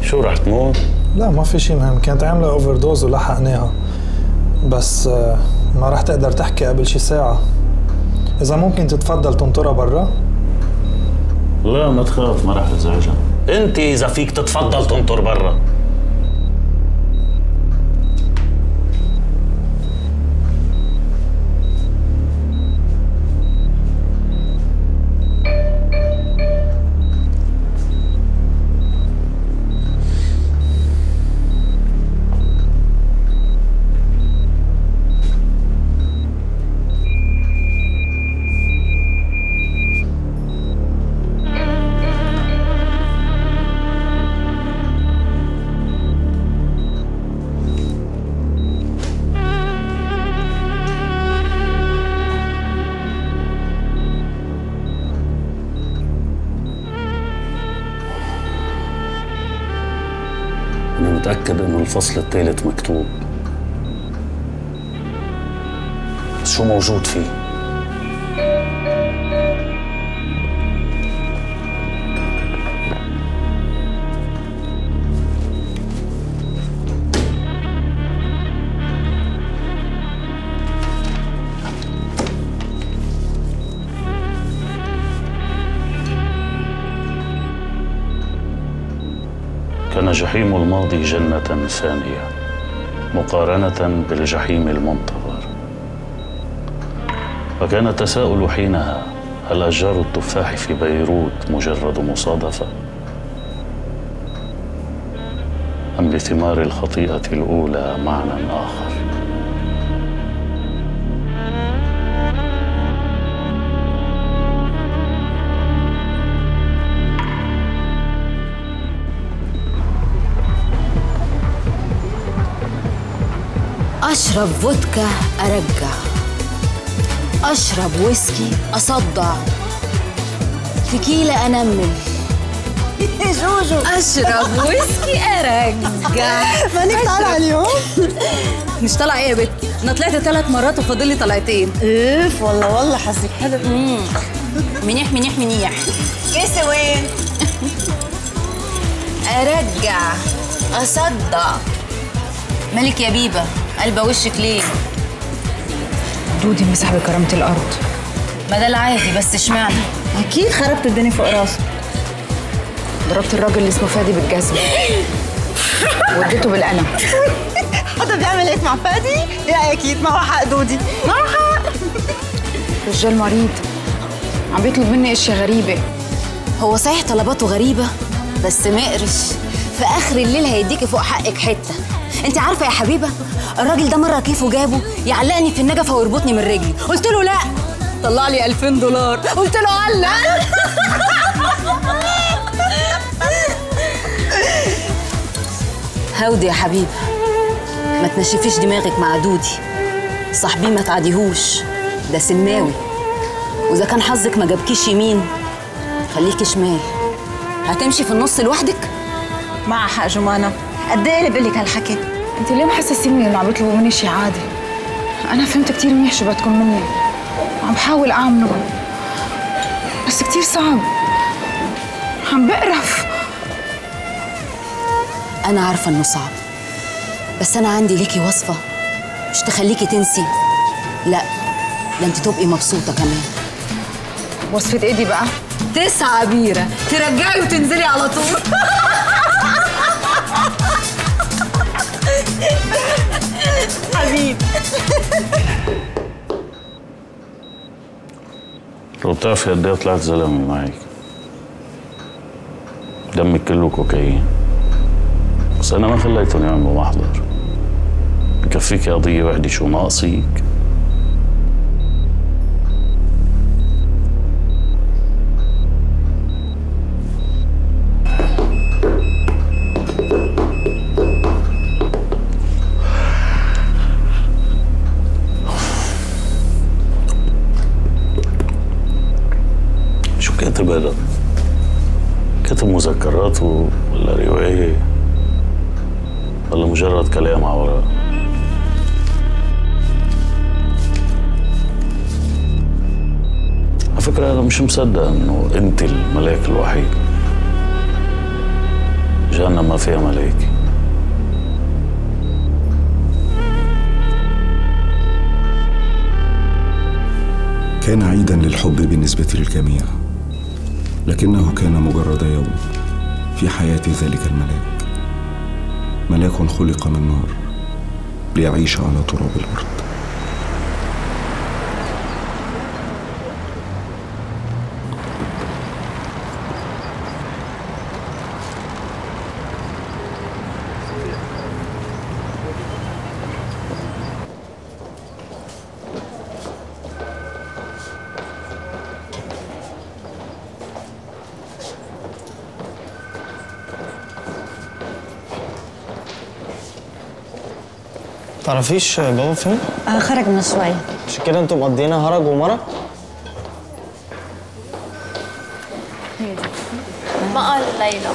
شو رح تموت؟ لا ما في شيء مهم كانت عاملة اوفر دوز ولحقناها بس آه، ما رح تقدر تحكي قبل شي ساعة إذا ممكن تتفضل تنطرها برا لا ما تخاف ما رح ازعجها انت اذا فيك تتفضل تنطر برا أنا متأكد إنه الفصل الثالث مكتوب بس شو موجود فيه؟ كان جحيم الماضي جنة ثانية مقارنة بالجحيم المنتظر وكان التساؤل حينها هل أشجار التفاح في بيروت مجرد مصادفة؟ أم لثمار الخطيئة الأولى معنى آخر؟ أشرب فودكا أرجع أشرب ويسكي أصدع تكيلة أنمل جوجو أشرب ويسكي أرجع مانك طالعة اليوم؟ مش طالعة إيه يا بت أنا طلعت ثلاث مرات وفاضل لي طلعتين اف والله والله حاسك حلو منيح منيح منيح كيسة وين؟ أرجع أصدع مالك يا بيبة قلبة وشك ليه دودي مسح بكرامة الأرض ما ده العادي بس اشمعنى أكيد خربت الدنيا فوق راسه ضربت الراجل اللي اسمه فادي بالجزمة وديته بالقلم حدا بيعمل هيك مع فادي؟ لا أكيد معه حق دودي معه حق رجال مريض عم بيطلب مني اشياء غريبة هو صحيح طلباته غريبة بس مقرش في آخر الليل هيديكي فوق حقك حتة انت عارفة يا حبيبة الراجل ده مرة كيفه جابه يعلقني في النجفة ويربطني من رجلي قلت له لا طلع لي 2000 دولار قلت له علق هودي يا حبيبة ما تنشفيش دماغك مع دودي صاحبي ما تعديهوش ده سماوي واذا كان حظك ما جابكيش يمين خليكي شمال هتمشي في النص لوحدك معها حق جمانة قد ايه اللي بقول لك هالحكي؟ انت ليه محسسيني انه عم بيطلبوا مني شيء عادي انا فهمت كتير منيح شو بدكم مني عم بحاول اعمله بس كتير صعب عم بقرف انا عارفه انه صعب بس انا عندي ليكي وصفه مش تخليكي تنسي لا ده انت تبقي مبسوطه كمان وصفة ايه دي بقى؟ تسعة بيرة ترجعي وتنزلي على طول حبيب لو بتعرفي قد ايه طلعت زلمه معك دمك كله كوكايين بس انا ما خليتهم يعملوا محضر بكفيك قضيه وحده شو ناقصيك شو كاتب هذا؟ كاتب مذكرات و- ولا رواية ولا مجرد كلام على ورق؟ على فكرة أنا مش مصدق إنه أنت الملاك الوحيد جهنم ما فيها ملائكة كان عيدا للحب بالنسبة للجميع لكنه كان مجرد يوم في حياة ذلك الملاك ملاك خلق من نار ليعيش على تراب الأرض تعرفيش بابا فين؟ آه خرج من شوية مش كده انتوا مقضينا هرج ومرة؟ بقى ليلى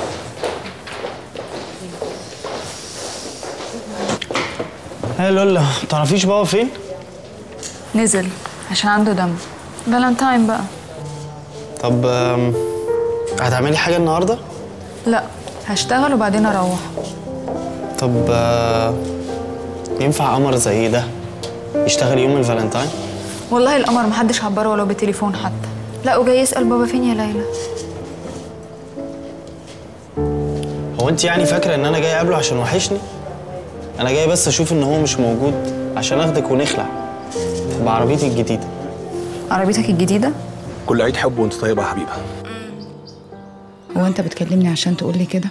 هي لولا تعرفيش بابا فين؟ نزل عشان عنده دم فالنتاين بقى طب آم، هتعملي حاجة النهاردة؟ لا هشتغل وبعدين اروح طب آه، ينفع قمر زي ده يشتغل يوم الفالنتاين؟ والله القمر محدش عبره ولو بتليفون حتى لا وجاي يسأل بابا فين يا ليلى هو انت يعني فاكرة ان انا جاي اقابله عشان وحشني؟ انا جاي بس اشوف ان هو مش موجود عشان اخدك ونخلع بعربيتي الجديدة عربيتك الجديدة كل عيد حب وانت طيبه يا حبيبه هو انت بتكلمني عشان تقولي كده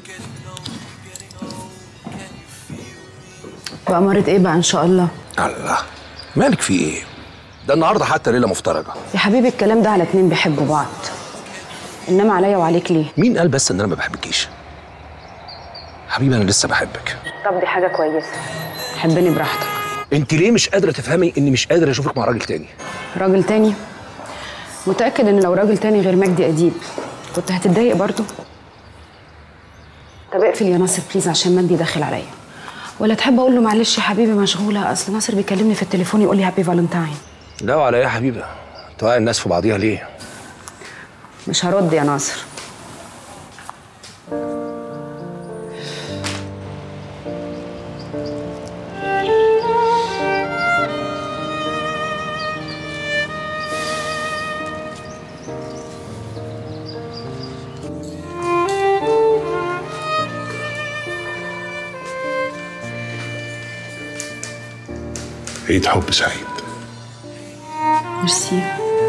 بأمارة ايه بقى ان شاء الله الله مالك في ايه ده النهارده حتى ليله مفترجه يا حبيبي الكلام ده على اتنين بيحبوا بعض انما عليا وعليك ليه مين قال بس ان انا ما بحبكيش حبيبي انا لسه بحبك طب دي حاجة كويسة حبني براحتك انت ليه مش قادره تفهمي اني مش قادر اشوفك مع راجل تاني راجل تاني متأكد ان لو راجل تاني غير مجدي أديب كنت هتتضايق برضو طب اقفل يا ناصر بليز عشان مجدي داخل عليا ولا تحب اقول له معلش يا حبيبي مشغولة اصل ناصر بيكلمني في التليفون يقول لي هابي فالنتاين لا وعلى ايه يا حبيبه توقع الناس في بعضيها ليه مش هرد يا ناصر عيد حب سعيد ميرسي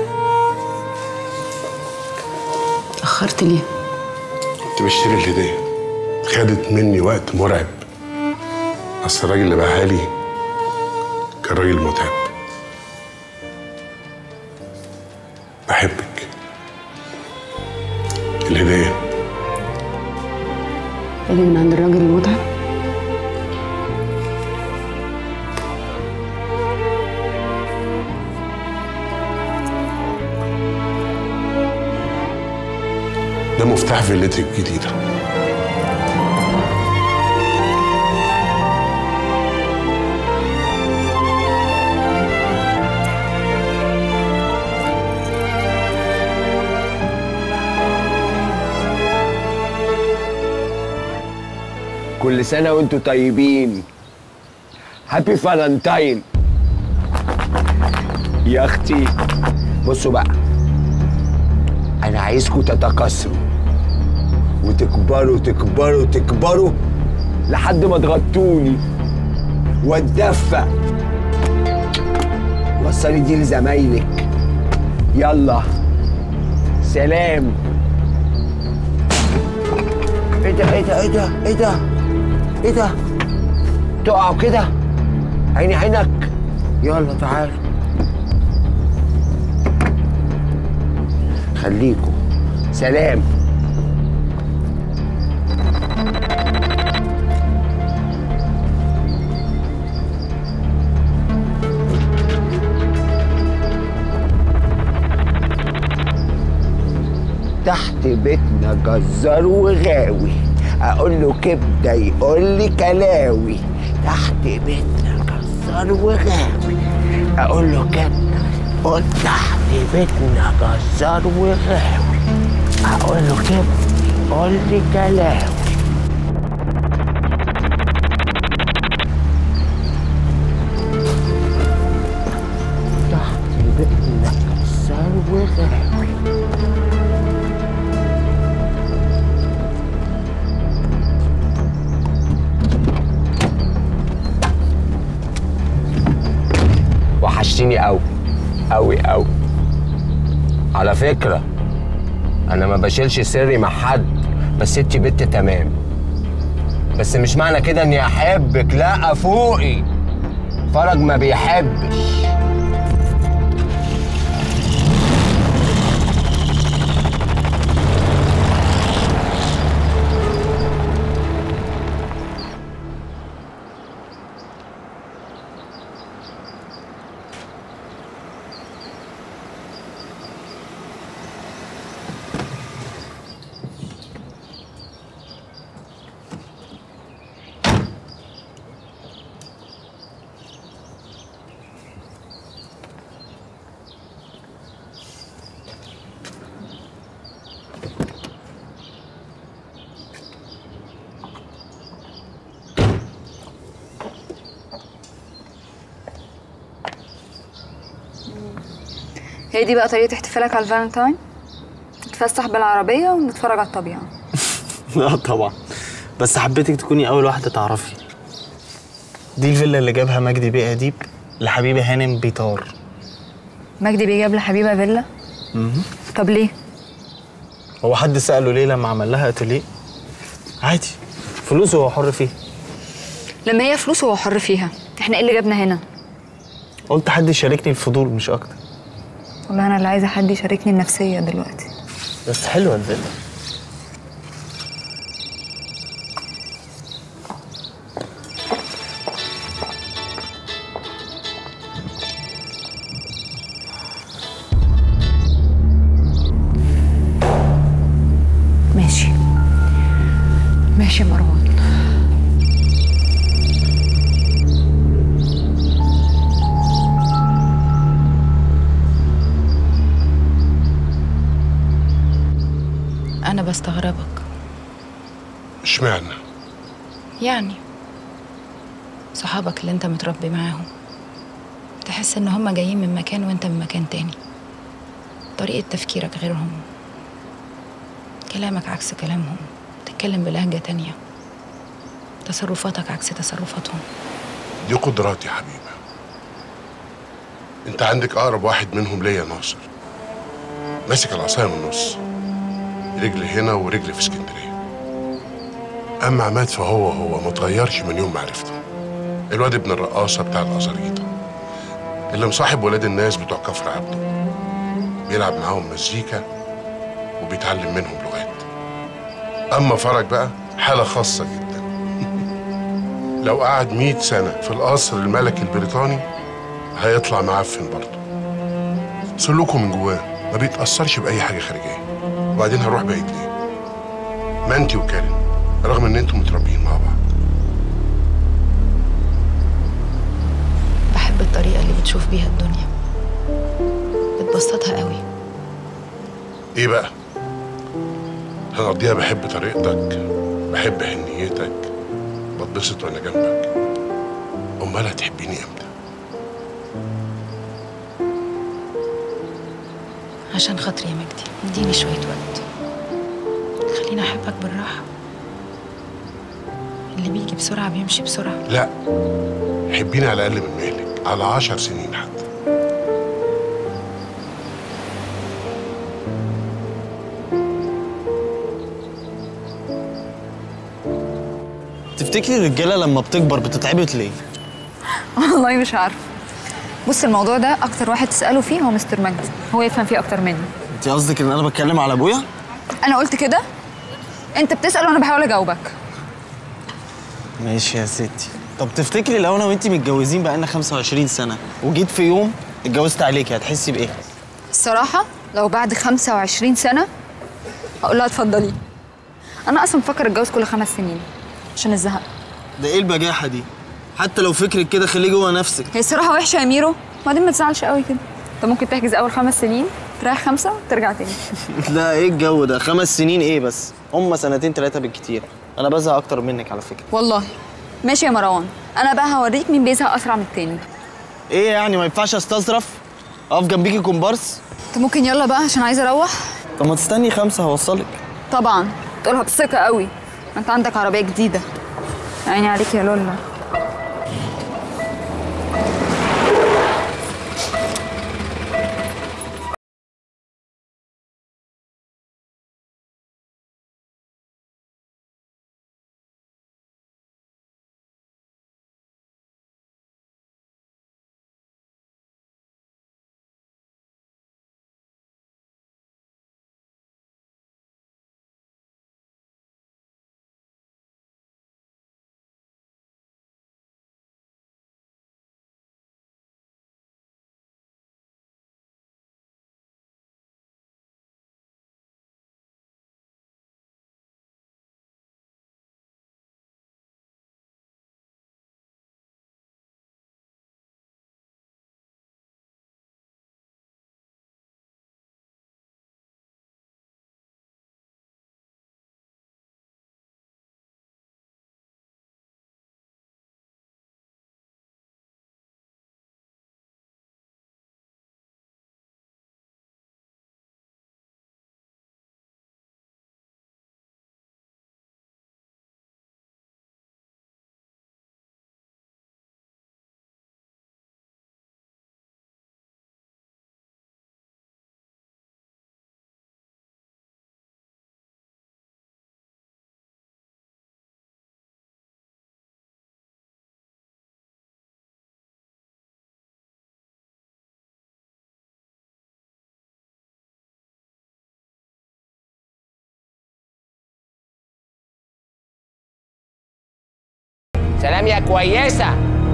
اتأخرت ليه؟ كنت بشتري الهدية خدت مني وقت مرعب أصل الراجل اللي باعها لي كان راجل متعب بحبك الهدية اللي من عند الراجل المتعب ده مفتاح فيلتك الجديدة كل سنة وانتوا طيبين هابي فالنتاين يا اختي بصوا بقى انا عايزكم تتكاثروا وتكبروا تكبروا تكبروا لحد ما تغطوني واتدفى وصلي دي لزمايلك يلا سلام ايه ده ايه ده ايه ده ايه ده ايه ده تقعوا كده عيني عينك يلا تعالوا خليكوا سلام تحت بيتنا جزار وغاوي اقول له كبده يقول لي كلاوي تحت بيتنا جزار وغاوي اقول له كبده يقول تحت بيتنا جزار وغاوي اقول له كبده يقول لي كلاوي وحشتيني قوي قوي قوي على فكرة أنا ما بشيلش سري مع حد بس انتي بنت تمام بس مش معنى كده إني أحبك لا فوقي فرج ما بيحبش هي دي بقى طريقة احتفالك على الفالنتاين نتفسح بالعربية ونتفرج على الطبيعة لا طبعا بس حبيتك تكوني اول واحده تعرفي دي الفيلا اللي جابها مجدي بيه اديب لحبيبي هانم بيطار مجدي بيجاب لحبيبة فيلا طب ليه؟ هو حد ساله ليه لما عمل لها اتوليه عادي فلوسه هو حر فيها لما هي فلوس هو حر فيها احنا ايه اللي جابنا هنا؟ قلت حد يشاركني الفضول مش اكتر والله انا اللي عايزة حد يشاركني النفسية دلوقتي بس حلوه الفيلا ماشي ماشي يا مروان أنا بستغربك اشمعنى يعني صحابك اللي انت متربي معاهم تحس ان هما جايين من مكان وانت من مكان تاني طريقة تفكيرك غيرهم كلامك عكس كلامهم تتكلم بلهجة تانية تصرفاتك عكس تصرفاتهم دي قدرات يا حبيبه انت عندك اقرب واحد منهم ليا ناصر ماسك العصايه من النص رجل هنا ورجل في اسكندريه اما عماد فهو هو ما اتغيرش من يوم ما عرفته الواد ابن الرقاصه بتاع الازاريطه اللي مصاحب ولاد الناس بتوع كفر عبده بيلعب معاهم مزيكا وبيتعلم منهم لغات اما فرج بقى حاله خاصه جدا لو قعد مئة سنه في القصر الملكي البريطاني هيطلع معفن برضه سلوكه من جواه ما بيتاثرش باي حاجه خارجيه وبعدين هروح بعيد ليه ما انت وكارن رغم ان انتوا متربيين مع بعض بحب الطريقة اللي بتشوف بيها الدنيا بتبسطها قوي ايه بقى هنقضيها بحب طريقتك بحب حنيتك بتبسط وانا جنبك امال هتحبيني امتى عشان خاطري يا مجدي اديني شوية وقت خليني أحبك بالراحة اللي بيجي بسرعة بيمشي بسرعة لا حبيني على الاقل من مهلك على عشر سنين حتى تفتكري الرجاله لما بتكبر بتتعبت ليه والله مش عارفة بص الموضوع ده اكتر واحد تسأله فيه هو مستر مجدي هو يفهم فيه اكتر مني انت قصدك ان انا بتكلم على ابويا انا قلت كده انت بتسأل وانا بحاول اجاوبك ماشي يا ستي طب تفتكري لو انا وانتي متجوزين بقالنا 25 سنه وجيت في يوم اتجوزت عليكي هتحسي بايه الصراحة لو بعد 25 سنة هقول لها اتفضلي انا اصلا بفكر اتجوز كل خمس سنين عشان الزهق ده ايه البجاحه دي حتى لو فكرك كده خليه جوه نفسك هي الصراحة وحشة يا ميرو وبعدين ما تزعلش قوي كده انت ممكن تحجز اول خمس سنين تريح خمسة وترجع تاني لا ايه الجو ده خمس سنين ايه بس هم سنتين ثلاثه بالكتير انا بزهق اكتر منك على فكره والله ماشي يا مروان انا بقى هوريك مين بيزهق اسرع من التاني ايه يعني ما ينفعش استظرف اقف جنبيكي كومبارس انت ممكن يلا بقى عشان عايزه اروح طب ما تستني خمسه هوصلك طبعا تقولها بثقه قوي ما انت عندك عربيه جديده عيني عليك يا لولا سلام يا كويسه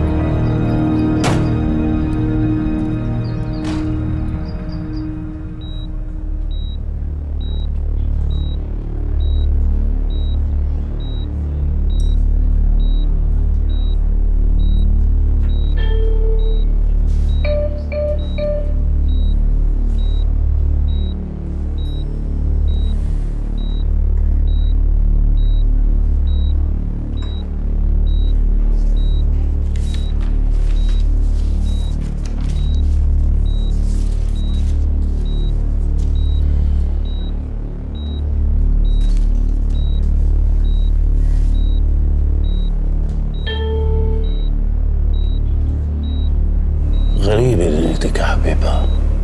غريبة دنيتك يا حبيبة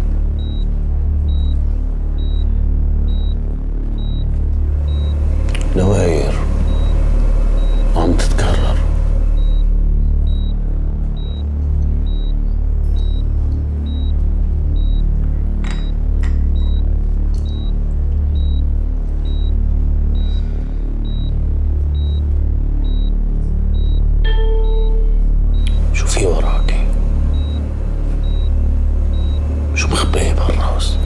دواير وعم تتكرر شو في وراكي شو مخبيه بالراس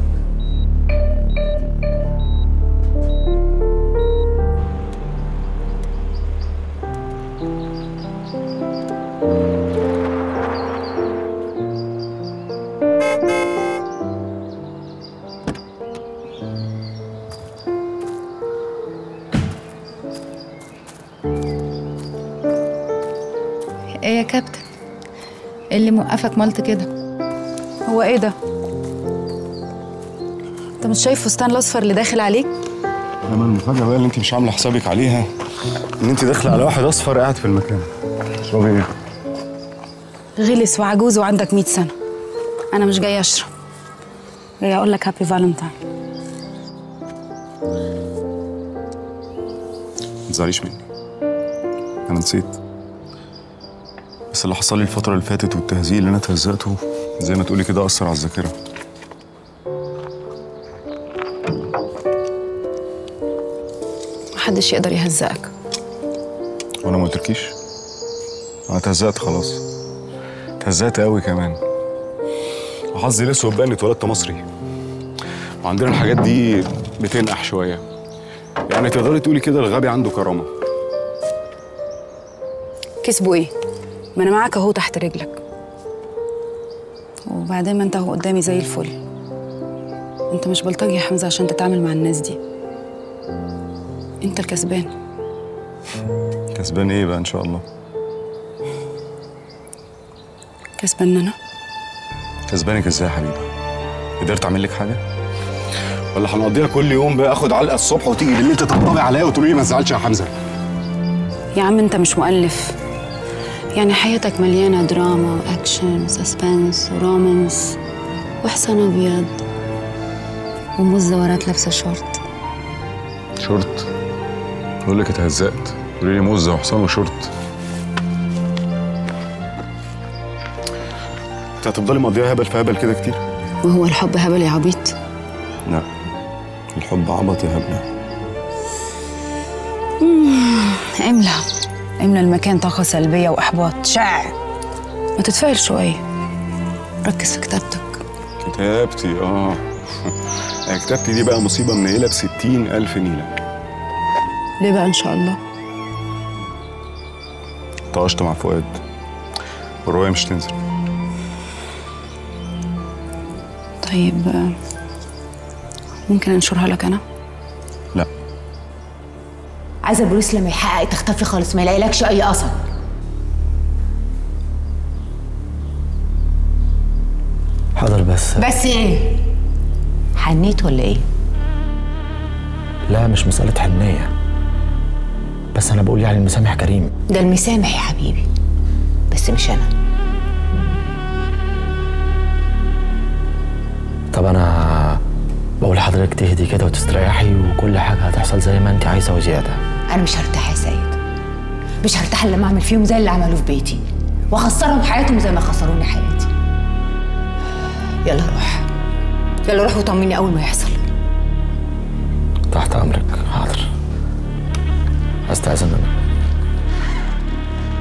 ايه يا كابتن إيه اللي موقفك ملط كده هو ايه ده انت مش شايف فستان الاصفر اللي داخل عليك انما المفاجاه بقى اللي انت مش عامله حسابك عليها ان انت داخله على واحد اصفر قاعد في المكان تشربي ايه؟ غلس وعجوز وعندك 100 سنه انا مش جايه اشرب جايه اقول لك هابي فالنتاين ما تزعليش مني انا نسيت بس اللي حصل لي الفتره اللي فاتت والتهزيق اللي انا اتهزقته زي ما تقولي كده اثر على الذاكره محدش يقدر يهزقك وانا ما قلتلكيش انا اتهزقت خلاص اتهزقت قوي كمان وحظي الاسود بقى اني اتولدت مصري وعندنا الحاجات دي بتنقح شويه يعني تقدري تقولي كده الغبي عنده كرامه كسبوا ايه ما انا معاك اهو تحت رجلك وبعدين ما انت اهو قدامي زي الفل انت مش بلطجي يا حمزه عشان تتعامل مع الناس دي انت الكسبان كسبان ايه بقى ان شاء الله كسبان انا كسبانك ازاي يا حبيبي قدرت اعمل لك حاجه ولا هنقضيها كل يوم بقى اخد علقه الصبح وتيجي بالليل تطبطبي عليا وتقولي لي ما تزعلش يا حمزه يا عم انت مش مؤلف يعني حياتك مليانه دراما واكشن وسسبنس ورومانس وحسن ابيض ومزورات لابسه شورت شورت بقول لك اتهزقت قولي لي موزه وحصان وشورت انت هتفضلي مقضيها هبل في هبل كده كتير وهو الحب هبل يا عبيط لا الحب عبط يا هبله املى املى المكان طاقة سلبية وإحباط شع ما تتفائل شوية ركز في كتابتك كتابتي اه كتابتي دي بقى مصيبه منيله بستين الف نيله ليه بقى إن شاء الله طقشت مع فؤاد والروايه مش تنزل طيب آه، ممكن أنشرها لك أنا لا عايزه البوليس لما يحقق تختفي خالص ما يلاقيلكش اي اثر حاضر بس بس ايه حنيت ولا ايه لا مش مسألة حنية بس أنا بقول يعني المسامح كريم ده المسامح يا حبيبي بس مش انا طب أنا بقول لحضرتك تهدي كده وتستريحي وكل حاجة هتحصل زي ما أنت عايزة وزيادة انا مش هرتاح يا سيد مش هرتاح الا لما اعمل فيهم زي اللي عملوه في بيتي واخسرهم حياتهم زي ما خسروني حياتي يلا روح يلا روح وطمني اول ما يحصل تحت أمرك حاضر هستأذن أنا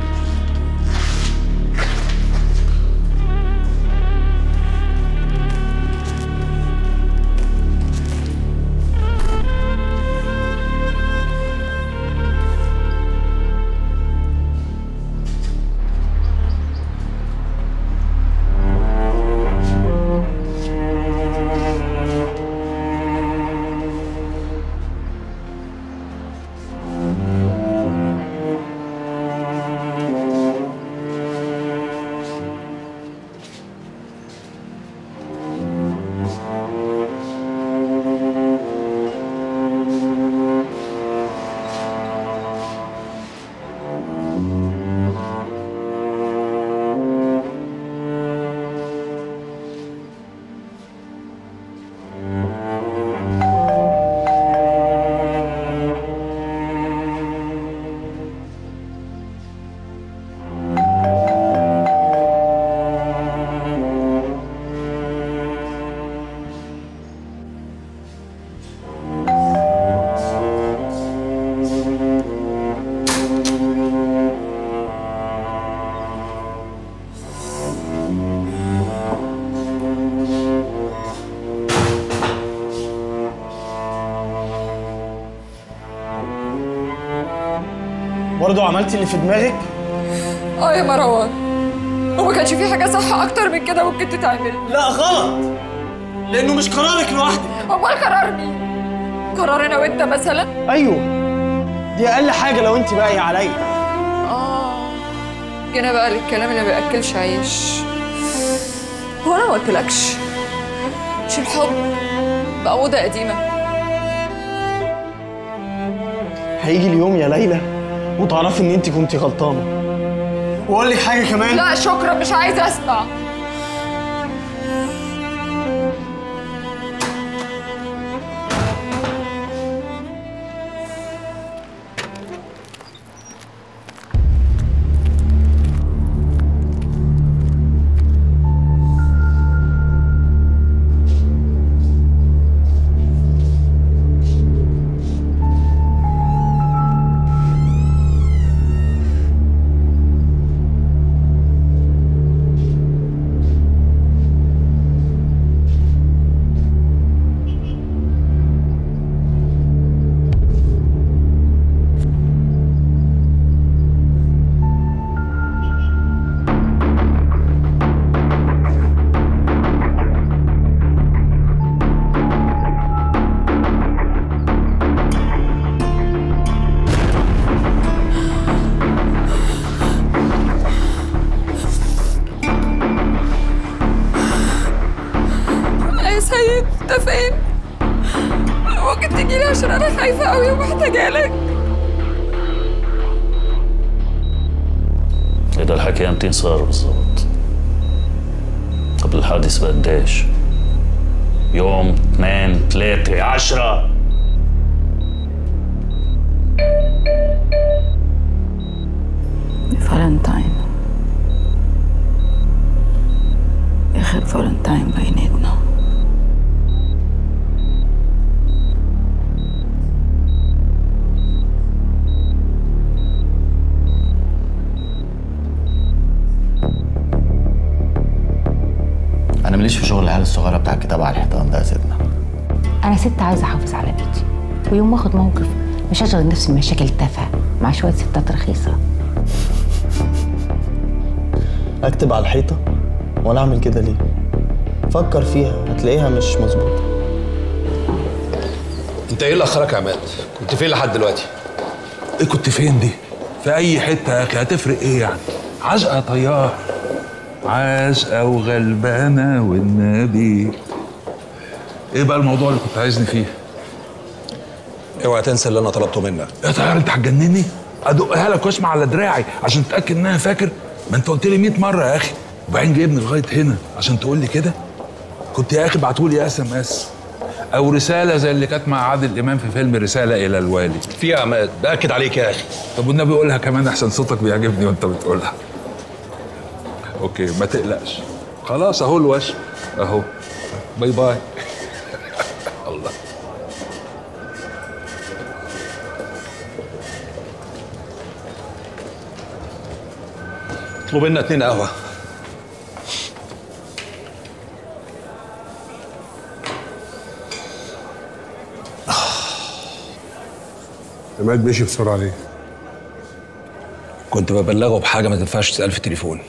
برضه عملتي اللي في دماغك اه يا مروان وما كانش في حاجه صح اكتر من كده ممكن تتعمل لا غلط لانه مش قرارك لوحدك امال قرار مين قرار انا وانت مثلا ايوه دي اقل حاجه لو انت باقيه عليا اه جينا بقى للكلام اللي ما بياكلش عيش هو انا ما قلتلكش مش الحب بقى موضه قديمه هيجي اليوم يا ليلى وتعرفي ان انت كنتي غلطانه واقول لك حاجه كمان لا شكرا مش عايزه اسمع يا سيد انت فين ممكن تجيلي عشان انا خايفه قوي ومحتاجه لك إذا الحكي امتى صار بالضبط قبل الحادث بقديش يوم اثنين ثلاثة عشرة فالنتاين آخر فالنتاين بيناتنا انا ماليش في شغل العيال الصغيره بتاع الكتاب على الحيطان ده يا سيدنا انا ست عايزه احافظ على بيتي ويوم ما اخد موقف مش هشغل نفسي بمشاكل تافهه مع شويه ستات رخيصه اكتب على الحيطه وانا اعمل كده ليه فكر فيها هتلاقيها مش مظبوطه انت ايه اللي اخرك يا عماد كنت فين لحد دلوقتي ايه كنت فين دي؟ في أي حتة يا أخي هتفرق إيه يعني؟ عزقة يا طيار عزقة وغلبانة والنبي إيه بقى الموضوع اللي كنت عايزني فيه؟ اوعى تنسى اللي انا طلبته منك يا طيار أنت هتجنني؟ أدقها لك واسمع على دراعي عشان تتأكد إنها فاكر؟ ما أنت قلت لي 100 مرة يا أخي وبعدين جايبني لغاية هنا عشان تقول لي كده؟ كنت يا أخي بعتولي اس ام اس أو رسالة زي اللي كانت مع عادل إمام في فيلم رسالة إلى الوالي في يا عماد باكد عليك يا اخي طب والنبي قولها كمان احسن صوتك بيعجبني وانت بتقولها اوكي ما تقلقش خلاص اهو الوشم اهو باي باي الله اطلب لنا اتنين قهوه عماد مشي بسرعه ليه؟ كنت ببلغه بحاجه ما تنفعش تسال في التليفون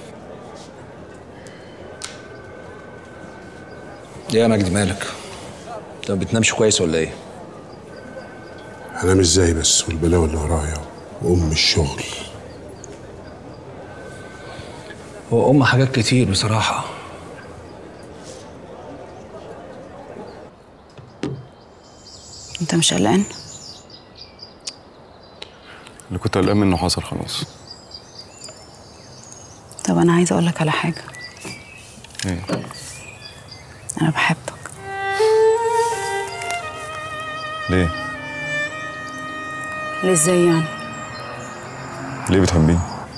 ايه يا مجدي مالك انت ما بتنامش كويس ولا ايه هنام ازاي بس والبلاوي اللي ورايا وام الشغل هو ام حاجات كتير بصراحه انت مش قلقان اللي كنت قلقان منه حصل خلاص طب انا عايزه اقول لك على حاجه ايه انا بحبك ليه ليه ازاي يعني ليه بتحبيني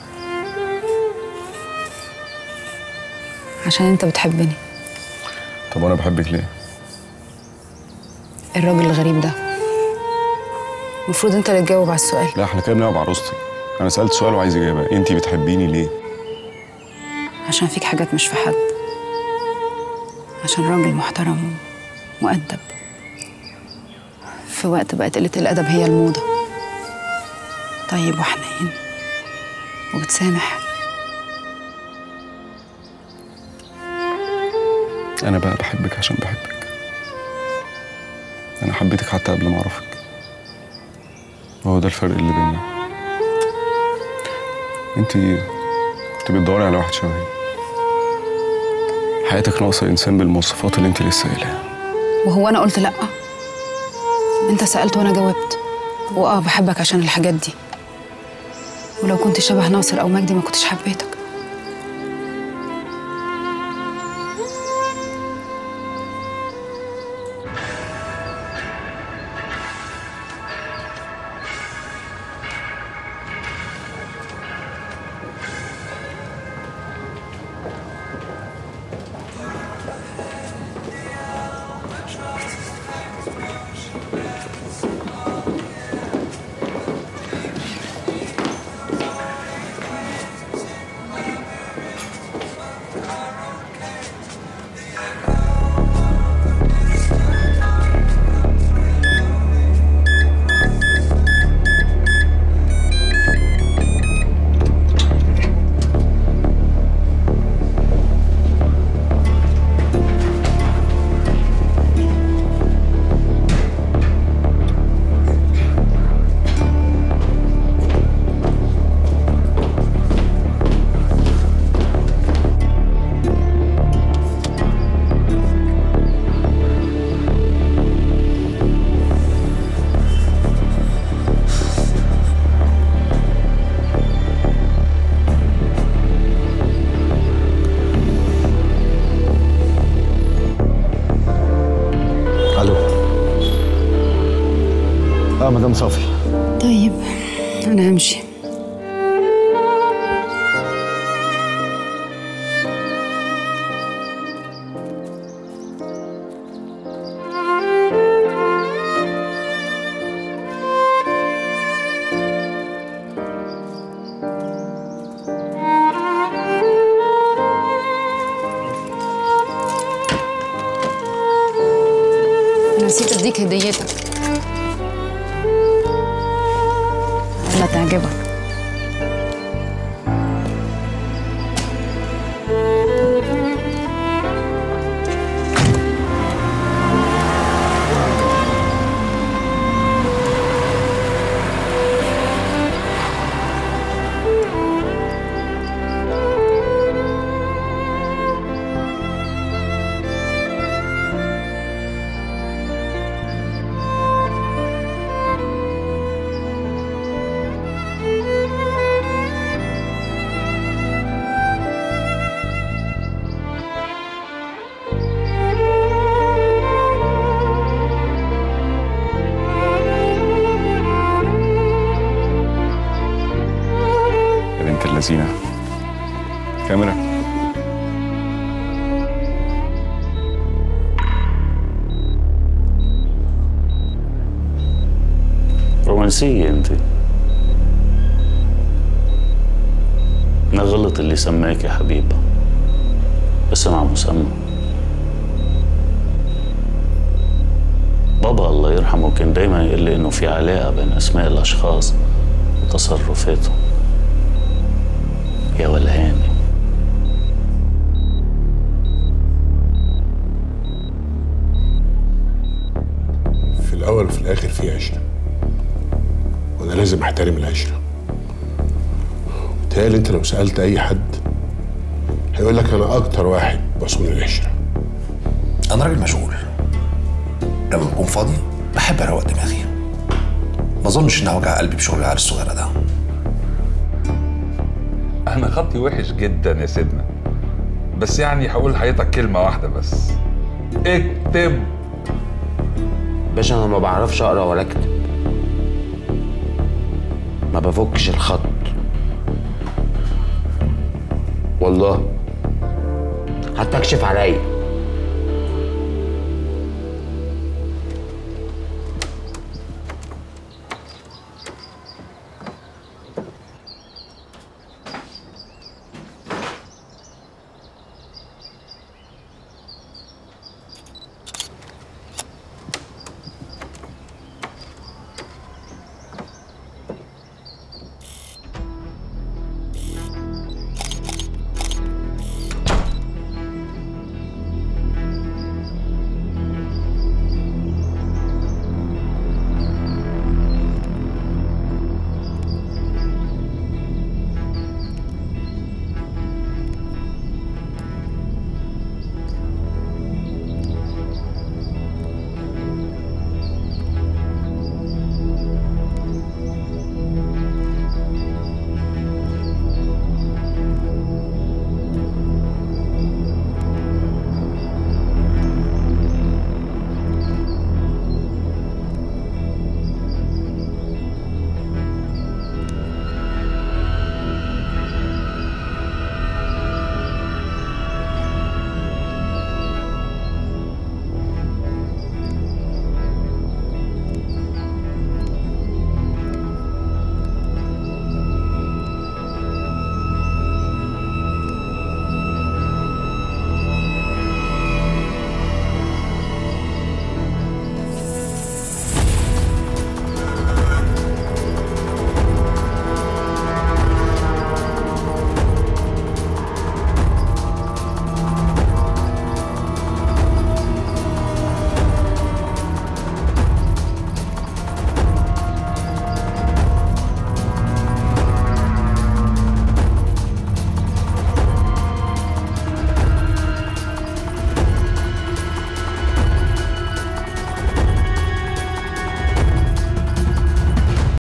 عشان انت بتحبني طب وانا بحبك ليه الراجل الغريب ده المفروض انت اللي تجاوب على السؤال لا احنا كده بنلعب عروستي انا سالت سؤال وعايز اجابه انتي بتحبيني ليه عشان فيك حاجات مش في حد عشان راجل محترم ومؤدب في وقت بقت قلة الأدب هي الموضة طيب وحنين وبتسامح أنا بقى بحبك عشان بحبك أنا حبيتك حتى قبل ما أعرفك وهو ده الفرق اللي بيننا أنت كنت بتدوري على واحد شبهي حياتك ناقصة إنسان بالمواصفات اللي أنت لسه قايلها وهو انا قلت لا انت سالت وانا جاوبت واه بحبك عشان الحاجات دي ولو كنت شبه ناصر او مجدي ما كنتش حبيتك الو اه مدام صافي طيب انا همشي نسيت اديك هديتك لا تعجبك يا بنت اللذينة كاميرا رومانسية انت نغلط اللي سماك يا حبيبة اسم على مسمى بابا الله يرحمه كان دايما يقول لي انه في علاقة بين اسماء الاشخاص وتصرفاتهم يا ولهاني في الأول وفي الآخر في عشرة وأنا لازم أحترم العشرة بتهيألي أنت لو سألت أي حد هيقول لك أنا أكتر واحد بصون العشرة انا راجل مشغول لما بكون فاضي بحب اروق دماغي ما اظنش اني هوجع قلبي بشغل العيال الصغيره ده انا خطي وحش جدا يا سيدنا بس يعني هقول لحضرتك كلمه واحده بس اكتب باشا انا ما بعرفش اقرا ولا اكتب ما بفكش الخط والله حتى اكشف عليا